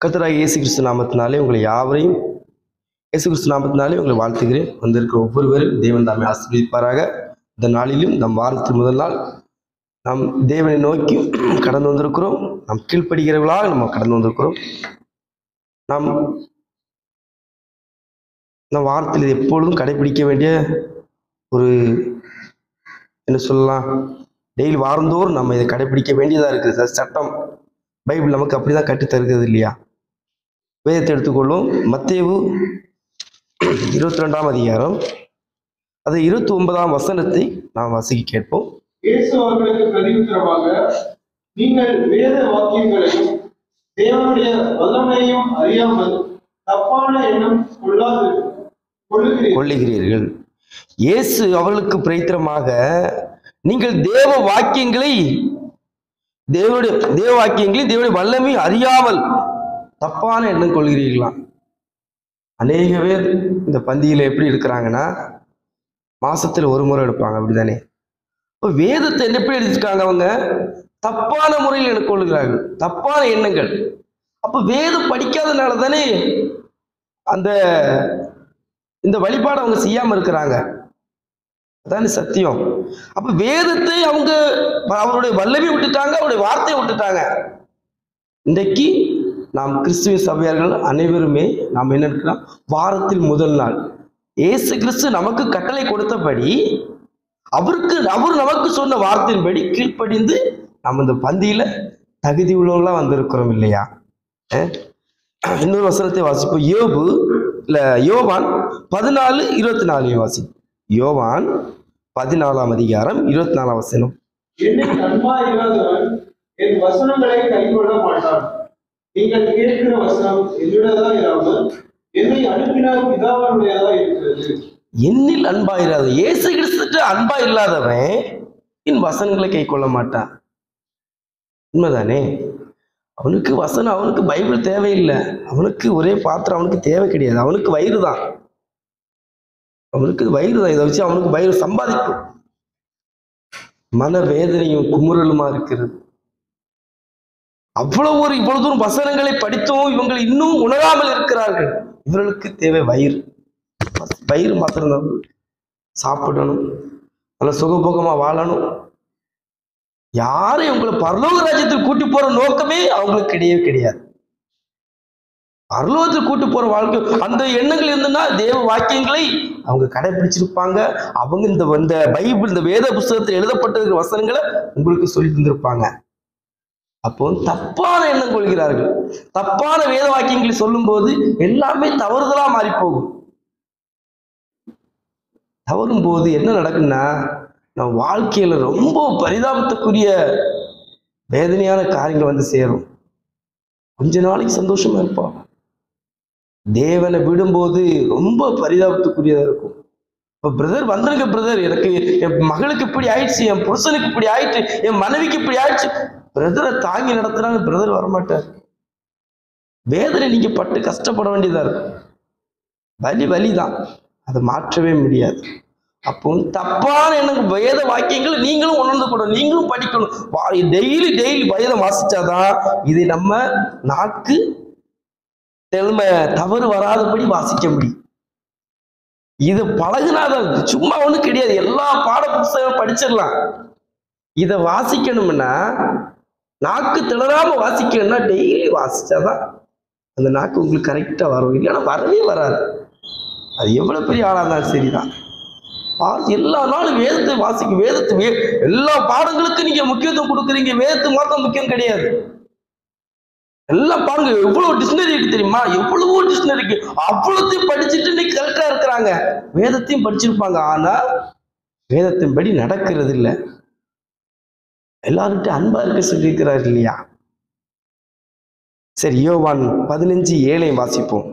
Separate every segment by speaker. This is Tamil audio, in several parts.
Speaker 1: கர்த்தராகிய இயேசு கிறிஸ்து நாமத்தினாலே உங்களை யாவரையும் இயேசு கிறிஸ்து நாமத்தினாலே உங்களை வாழ்த்துகிறேன் வந்திருக்கிற ஒவ்வொருவரும் தேவன் தாமே ஆசீர்வதிப்பாராக இந்த நாளிலும் நம் வாரத்தின் முதல் நாள் நாம் தேவனை நோக்கி கடந்து வந்திருக்கிறோம் நாம் கீழ்ப்படுகிறவர்களாக நம்ம கடந்து வந்திருக்கிறோம் நாம் நம் வாரத்தில் இது எப்பொழுதும் கடைபிடிக்க வேண்டிய ஒரு என்ன சொல்லலாம் டெய்லி வாரந்தோறும் நம்ம இதை கடைபிடிக்க வேண்டியதாக இருக்குது சார் சட்டம் பைபிள் நமக்கு அப்படி தான் கற்றுத் தருகிறது இல்லையா வேதத்தை எடுத்துக்கொள்ளும் மத்தேவு இருபத்தி ரெண்டாம் அதிகாரம் அது இருபத்தி ஒன்பதாம் வசனத்தை நாம் வாசிக்க கேட்போம்
Speaker 2: இயேசு அவர்களுக்கு பிரதியுத்தரமாக நீங்கள் வேத வாக்கியங்களையும் தேவனுடைய வல்லமையையும் அறியாமல் தப்பான எண்ணம் கொள்ளாது கொள்ளுகிறீர்கள்
Speaker 1: கொள்ளுகிறீர்கள் இயேசு அவர்களுக்கு பிரயத்திரமாக நீங்கள் தேவ வாக்கியங்களை தேவனுடைய தேவ வாக்கியங்களை தேவனுடைய வல்லமை அறியாமல் தப்பான எண்ணம் கொள்கிறீர்களாம் அநேக பேர் இந்த பந்தியில எப்படி எடுக்கிறாங்கன்னா மாசத்துல ஒரு முறை எடுப்பாங்க அப்படிதானே இப்போ வேதத்தை எப்படி எடுத்துருக்காங்க அவங்க தப்பான முறையில் எடுத்துக்கொள்கிறார்கள் தப்பான எண்ணங்கள் அப்ப வேதம் படிக்காதனால தானே அந்த இந்த வழிபாடு அவங்க செய்யாம இருக்கிறாங்க அதானே சத்தியம் அப்ப வேதத்தை அவங்க அவருடைய வல்லமை விட்டுட்டாங்க அவருடைய வார்த்தையை விட்டுட்டாங்க இன்றைக்கு நாம் கிறிஸ்துவ சபையார்கள் அனைவருமே நாம் என்ன இருக்கிறோம் வாரத்தில் முதல் நாள் இயேசு கிறிஸ்து நமக்கு கட்டளை கொடுத்தபடி அவருக்கு அவர் நமக்கு சொன்ன வார்த்தையின்படி கீழ்ப்படிந்து நம்ம இந்த பந்தியில தகுதி உள்ளவங்களா வந்திருக்கிறோம் இல்லையா அஹ்? இன்னொரு வசனத்தை வாசிப்போம் யோபு இல்ல யோவான் பதினாலு இருபத்தி நாலு வாசி யோவான் பதினாலாம் அதிகாரம் இருபத்தி நாலாம் வசனம்
Speaker 2: என்னில் அன்பா இல்லாதவன் என் வசனங்களை கைக்கொள்ள மாட்டான் நீங்கள் கேட்கிற வசனம் என்னுடையதா இராமல் என்னை அனுப்பின பிதாவனுடையதா இருக்கிறது
Speaker 1: என்னில் அன்பா இல்லாத இயேசு கிறிஸ்துட்டு அன்பா இல்லாதவன் என் வசனங்களை கை கொள்ள மாட்டான் உண்மைதானே அவனுக்கு வசனம் அவனுக்கு பைபிள் தேவையில்லை அவனுக்கு ஒரே பாத்திரம் அவனுக்கு தேவை கிடையாது அவனுக்கு வயிறு தான் அவனுக்கு வயிறு தான் இதை வச்சு அவனுக்கு வயிறு சம்பாதிக்கும் மன வேதனையும் குமுறலுமா இருக்கிறது அவ்வளவு ஒரு இவ்வளவு தூரம் வசனங்களை படித்தும் இவங்க இன்னும் உணராமல் இருக்கிறார்கள் இவர்களுக்கு தேவை வயிறு வயிறு மாத்திரம்தான் சாப்பிடணும் நல்ல சுகபோகமா வாழணும் யாரும் உங்களை பரலோக ராஜ்யத்தில் கூட்டி போற நோக்கமே அவங்களுக்கு கிடையவே கிடையாது பரலோகத்தில் கூட்டி போற வாழ்க்கை அந்த எண்ணங்கள் இருந்ததுன்னா தேவ வாக்கியங்களை அவங்க கடைபிடிச்சிருப்பாங்க அவங்க இந்த இந்த பைபிள் இந்த வேத புஸ்தகத்தில் எழுதப்பட்டிருக்கிற வசனங்களை உங்களுக்கு சொல்லி தந்திருப்பாங்க அப்போ தப்பான எண்ணம் கொள்கிறார்கள் தப்பான வேத வாக்கியங்களை சொல்லும்போது எல்லாமே தவறுதலா மாறி போகும் தவறும் போது என்ன நடக்குன்னா நம்ம வாழ்க்கையில ரொம்ப பரிதாபத்துக்குரிய வேதனையான காரியங்கள் வந்து சேரும் கொஞ்ச நாளைக்கு சந்தோஷமா இருப்பான் தேவனை விடும்போது ரொம்ப பரிதாபத்துக்குரியதா இருக்கும் இப்போ பிரதர் வந்துருங்க பிரதர் எனக்கு என் மகளுக்கு இப்படி ஆயிடுச்சு என் புருஷனுக்கு இப்படி ஆயிடுச்சு என் மனைவிக்கு இப்படி ஆயிடுச்சு பிரதரை தாங்கி நடத்துறாங்க பிரதர் வரமாட்டார் வேதனை நீங்க பட்டு கஷ்டப்பட வேண்டியதா இருக்கும் வலி வலிதான் அதை மாற்றவே முடியாது அப்போ தப்பான எண்ணம் வேத வாக்கியங்களை நீங்களும் உணர்ந்து கொள்ளணும் நீங்களும் படிக்கணும் டெய்லி டெய்லி வேதம் வாசிச்சாதான் இதை நம்ம நாக்கு தெலுமை தவறு வராதபடி வாசிக்க முடியும் இது பழகுனாதான் சும்மா ஒன்றும் கிடையாது எல்லா பாட புத்தகம் படிச்சிடலாம் இதை வாசிக்கணும்னா நாக்கு திணறாம வாசிக்கணும்னா டெய்லி வாசிச்சாதான் அந்த நாக்கு உங்களுக்கு கரெக்டா வரும் இல்லைன்னா வரவே வராது அது எவ்வளவு பெரிய ஆளா இருந்தாலும் சரிதான் வா- எல்லா நாளும் வேதத்தை வாசிக்க வேதத்தை வே எல்லா பாடங்களுக்கும் நீங்க முக்கியத்துவம் கொடுக்குறீங்க வேதத்துக்கு மாத்திரம் முக்கியம் கிடையாது எல்லாம் பாருங்க எவ்வளவு டிக்ஷனரி இருக்கு தெரியுமா எவ்வளவோ டிக்ஷனரி இருக்கு அவ்வளோத்தையும் படிச்சுட்டு இன்னைக்கு கரெக்டா இருக்கிறாங்க வேதத்தையும் படிச்சிருப்பாங்க ஆனா வேதத்தின்படி நடக்கிறது இல்லை எல்லார்கிட்ட அன்பா இருக்க சொல்லியிருக்கிறார் இல்லையா சரி யோவான் பதினஞ்சு ஏழையும் வாசிப்போம்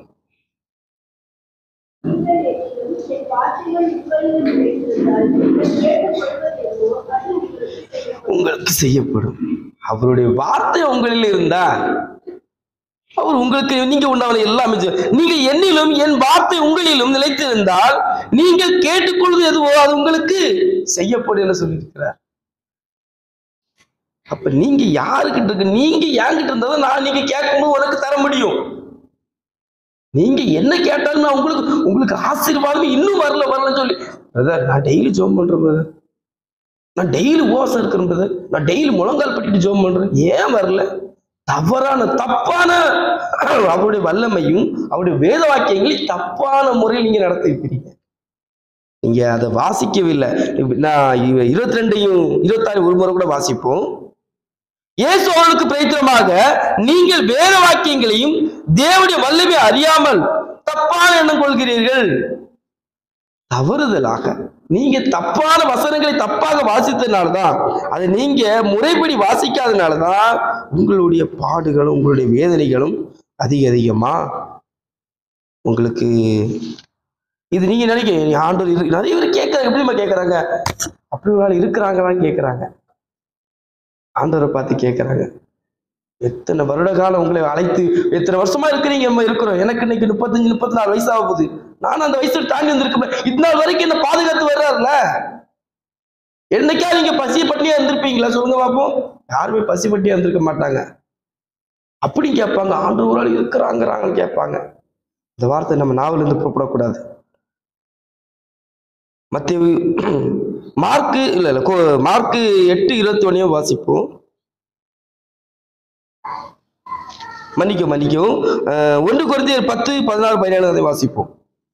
Speaker 3: என் வார்த்தைகள் உங்களில் நிலைத்திருந்தால் நீங்கள் கேட்டுக்கொள்வதென்னோ அது உங்களுக்கு செய்யப்படும்.
Speaker 1: உங்களுக்கு செய்யப்படும் அவருடைய வார்த்தை உங்களில் இருந்தா அவர் உங்களுக்கு நீங்க உண்டாவது எல்லாமே செய்வார். நீங்க என்னிலும் என் வார்த்தை உங்களிலும் நிலைத்திருந்தால் நீங்கள் கேட்டுக்கொள்வது எதுவோ அது உங்களுக்கு செய்யப்படும் என்று சொல்லியிருக்கிறார் அப்ப நீங்க யாருக்கிட்ட இருக்கு நீங்க என்கிட்ட இருந்ததை நான் நீங்க கேட்கும்போது உனக்கு தர முடியும் நீங்க என்ன கேட்டாலும் நான் உங்களுக்கு உங்களுக்கு ஆசீர்வாதம் இன்னும் வரல வரலன்னு சொல்லி பிரதர் நான் டெய்லி ஜோம் பண்றேன் பிரதர் நான் டெய்லி உபவாசம் இருக்கிறேன் பிரதர் நான் டெய்லி முழங்கால் பட்டிட்டு ஜோம் பண்றேன் ஏன் வரல தவறான தப்பான அவருடைய வல்லமையும் அவருடைய வேத வாக்கியங்களை தப்பான முறையில் நீங்க நடத்திருக்கிறீங்க நீங்க அதை வாசிக்கவில்லை நான் இருபத்தி ரெண்டையும் இருபத்தாறு ஒரு முறை கூட வாசிப்போம் இயேசு அவர்களுக்கு பிரயத்தனமாக நீங்கள் வேத வாக்கியங்களையும் தேவனுடைய வல்லமை அறியாமல் தப்பான எண்ணம் கொள்கிறீர்கள் தவறுதலாக நீங்க தப்பான வசனங்களை தப்பாக வாசித்ததுனாலதான் அதை நீங்க முறைப்படி வாசிக்காதனாலதான் உங்களுடைய பாடுகளும் உங்களுடைய வேதனைகளும் அதிக அதிகமா உங்களுக்கு இது நீங்க நினைக்க ஆண்டவர் இரு- நிறைய பேர் கேட்கறாங்க எப்படிமா கேட்கறாங்க அப்படி ஒரு ஆள் இருக்கிறாங்களான்னு கேட்கறாங்க ஆண்டவரை பார்த்து கேட்கறாங்க எத்தனை வருட காலம் உங்களை அழைத்து எத்தனை வருஷமா இருக்கிறீங்க நம்ம இருக்கிறோம் எனக்கு இன்னைக்கு முப்பத்தஞ்சு முப்பத்தி நாலு வயசு ஆக போகுது நானும் அந்த வயசுல தாண்டி வந்திருக்கேன் இது நாள் வரைக்கும் என்ன பாதுகாத்து வர்றாருல என்னைக்கா நீங்க பசி பட்டினியா இருந்திருப்பீங்களா சொல்லுங்க பாப்போம் யாருமே பசி பட்டினியா இருந்திருக்க மாட்டாங்க அப்படி கேட்பாங்க ஆண்டு ஒரு ஆள் இருக்கிறாங்கிறாங்கன்னு கேட்பாங்க இந்த வார்த்தை நம்ம நாவல இருந்து புறப்படக்கூடாது மத்திய மார்க்கு இல்ல இல்ல கோ- மார்க்கு எட்டு இருபத்தி ஒன்னையும் வாசிப்போம் மன்னிக்கும் மன்னிக்கும் அஹ், ஒன்று குறைந்தர் பத்து பதினாறு பதினேழு அதை வாசிப்போம்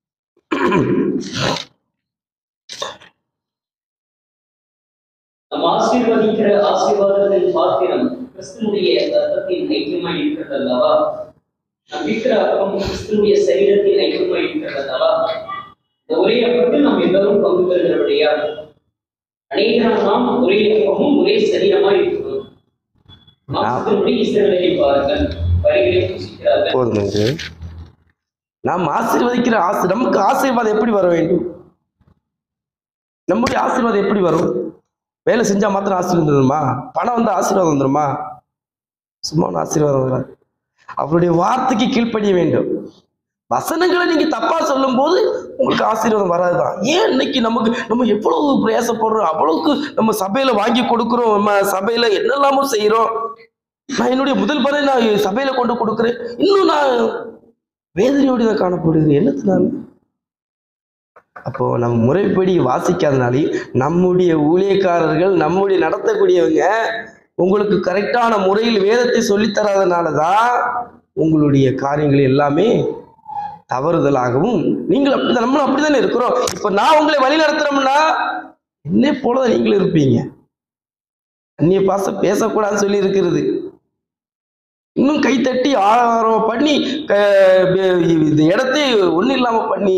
Speaker 4: நாம் ஆசீர்வதிக்கிற ஆசீர்வாதத்தின் பாத்திரம் கிறிஸ்துனுடைய ரத்தத்தின் ஐக்கியமாய் இருக்கிறது அல்லவா நம் விற்கிற அப்பம் கிறிஸ்துனுடைய சரீரத்தின் ஐக்கியமாய் இருக்கிறது அல்லவா இந்த ஒரே அப்பத்தில் நாம் எல்லாரும் பங்கு பெறுகிறபடியா அநேகரான நாம் ஒரே அப்பமும் ஒரே சரீரமாய் இருக்கிறோம் மாசத்தினுடைய இஸ்ரவேலை பாருங்கள் வரிகளை புசிக்கிறார்கள்
Speaker 1: போதுங்க நாம் ஆசீர்வதிக்கிற ஆசை நமக்கு ஆசீர்வாதம் எப்படி வர வேண்டும் நம்முடைய ஆசீர்வாதம் எப்படி வரும் வேலை செஞ்சா மாத்திரம் ஆசீர்வாதம் வந்துருமா பணம் வந்து ஆசீர்வாதம் வந்துருமா சும்மா ஒண்ணும் ஆசீர்வாதம் வராது அவருடைய வார்த்தைக்கு கீழ்ப்படிய வேண்டும் வசனங்களை நீங்க தப்பா சொல்லும் போது உங்களுக்கு ஆசீர்வாதம் வராதுதான் ஏன் இன்னைக்கு நமக்கு நம்ம எவ்வளவு பிரயாசப்படுறோம் அவ்வளவுக்கு நம்ம சபையில வாங்கி கொடுக்குறோம் நம்ம சபையில என்னெல்லாமோ செய்யறோம் நான் என்னுடைய முதல் பறை நான் சபையில கொண்டு கொடுக்குறேன் இன்னும் நான் வேதனையோடு தான் காணப்படுது என்னத்தினால அப்போ நம்ம முறைப்படி வாசிக்காதனாலே நம்முடைய ஊழியக்காரர்கள் நம்முடைய நடத்தக்கூடியவங்க உங்களுக்கு கரெக்டான முறையில் வேதத்தை சொல்லித் தராதனால தான் உங்களுடைய காரியங்கள் எல்லாமே தவறுதலாகவும் நீங்கள் அப்படிதான் நம்மளும் அப்படித்தானே இருக்கிறோம் இப்போ நான் உங்களை வழி நடத்துறோம்னா என்னை போலதான் நீங்களும் இருப்பீங்க அந்நிய பாச பேசக்கூடாதுன்னு சொல்லி இருக்கிறது இன்னும் கைத்தட்டி ஆரவாரம் பண்ணி க- இந்த இடத்தை ஒன்றும் இல்லாம பண்ணி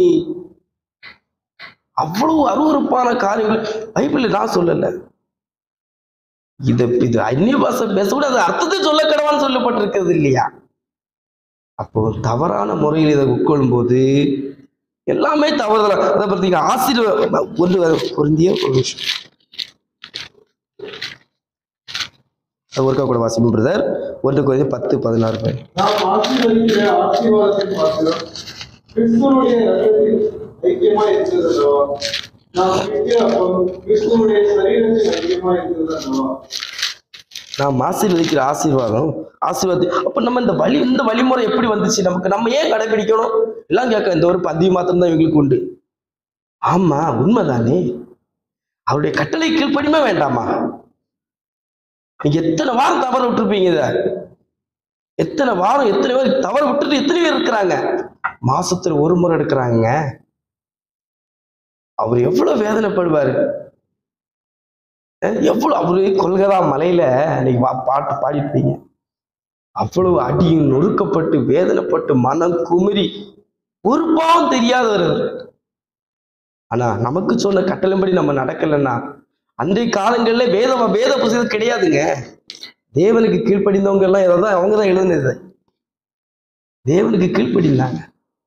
Speaker 1: அவ்வளவு அருவருப்பான காரியங்கள் பைபிள்ல நான் சொல்லல இது இது அந்நிய பாஷை பேசக்கூட அது அர்த்தத்தை சொல்ல கடவான்னு சொல்லப்பட்டிருக்கிறது இல்லையா அப்போ தவறான முறையில் இதை உட்கொள்ளும் போது எல்லாமே தவறுதலா அதை பார்த்தீங்க ஆசீர்வாத ஒன்று பொருந்திய ஒரு விஷயம் ஒருக்கா கூட வாசிப்போம் பிரதர் ஒன்று குறைந்த பத்து பதினாறு பேர்
Speaker 2: நாம் ஆசீர்வதிக்கிற ஆசீர்வாதத்தின் பாத்திரம் கிறிஸ்துவனுடைய ரத்தத்தில் ஐக்கியமாய் இருக்கிறது அல்லவா நாம் விற்கிற அப்பம் கிறிஸ்துவனுடைய சரீரத்தில் ஐக்கியமாய் இருக்கிறது அல்லவா
Speaker 1: நாம் ஆசீர்வதிக்கிற ஆசீர்வாதம் ஆசீர்வாதம் அப்ப நம்ம இந்த வழி இந்த வழிமுறை எப்படி வந்துச்சு நமக்கு நம்ம ஏன் கடைபிடிக்கணும் எல்லாம் கேட்க இந்த ஒரு பதவி மாத்திரம் தான் இவங்களுக்கு உண்டு ஆமா உண்மைதானே அவருடைய கட்டளை கீழ்ப்படியுமே வேண்டாமா நீங்க எத்தனை வாரம் தவற விட்டுருப்பீங்க இத எத்தனை வாரம் எத்தனை பேர் தவற விட்டுட்டு எத்தனை பேர் இருக்கிறாங்க மாசத்துல ஒரு முறை எடுக்கிறாங்க அவர் எவ்வளவு வேதனைப்படுவாரு அஹ் எவ்வளவு அவரு கொள்கதா மலையில அன்னைக்கு வா- பாட்டு பாடிருப்பீங்க அவ்வளவு அடியும் நொறுக்கப்பட்டு வேதனைப்பட்டு மனம் குமிரி ஒரு பாவம் தெரியாதவர் அவர். ஆனா நமக்கு சொன்ன கட்டளைப்படி நம்ம நடக்கலைன்னா அன்றைய காலங்கள்ல வேத வேத புத்தகம் கிடையாதுங்க தேவனுக்கு கீழ்ப்படிந்தவங்க எல்லாம் இதை தான் அவங்க தான் எழுதுனது தேவனுக்கு கீழ்ப்படிந்தாங்க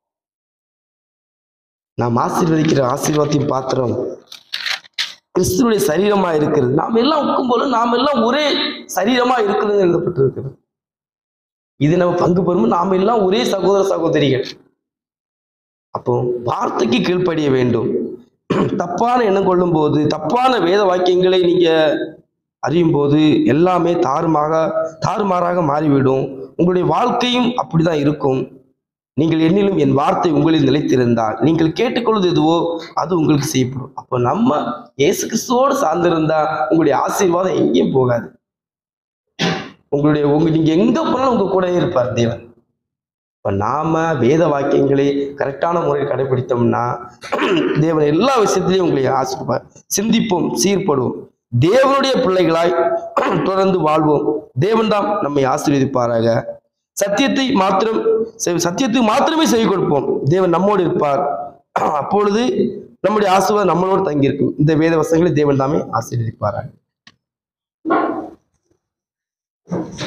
Speaker 1: நாம் ஆசீர்வதிக்கிற ஆசீர்வாதத்தின் பாத்திரம் கிறிஸ்துவனுடைய சரீரமா இருக்கிறது நாம் எல்லாம் உட்கும்போது நாம் எல்லாம் ஒரே சரீரமா இருக்கிறது எழுதப்பட்டிருக்கிறது இது நம்ம பங்கு பெறும் நாம் எல்லாம் ஒரே சகோதர சகோதரிகள் அப்போ வார்த்தைக்கு கீழ்ப்படிய வேண்டும் தப்பான எண்ணம் கொள்ளும் போது தப்பான வேத வாக்கியங்களை நீங்க அறியும் போது எல்லாமே தாறுமாக தாறுமாறாக மாறிவிடும் உங்களுடைய வாழ்க்கையும் அப்படிதான் இருக்கும் நீங்கள் என்னிலும் என் வார்த்தை உங்களில் நிலைத்திருந்தால் நீங்கள் கேட்டுக்கொள்வது எதுவோ அது உங்களுக்கு செய்யப்படும் அப்போ நம்ம இயேசு கிறிஸ்துவோடு சார்ந்திருந்தா உங்களுடைய ஆசீர்வாதம் எங்கேயும் போகாது உங்களுடைய உங்க நீங்க எங்க போனாலும் உங்க கூடவே இருப்பார் தேவன் இப்ப நாம வேத வாக்கியங்களை கரெக்டான முறையில் கடைபிடித்தோம்னா தேவன் எல்லா விஷயத்திலையும் உங்களை ஆசிர்வார் சிந்திப்போம் சீர்படுவோம் தேவனுடைய பிள்ளைகளாய் தொடர்ந்து வாழ்வோம் தேவன் தான் நம்மை ஆசீர்வதிப்பாராக சத்தியத்தை மாத்திரம் செவி- சத்தியத்துக்கு மாத்திரமே செவி கொடுப்போம் தேவன் நம்மோடு இருப்பார் அப்பொழுது நம்முடைய ஆசீர்வாதம் நம்மளோடு தங்கியிருக்கும் இந்த வேத வசங்களை தேவன் தாமே ஆசீர்வதிப்பாராக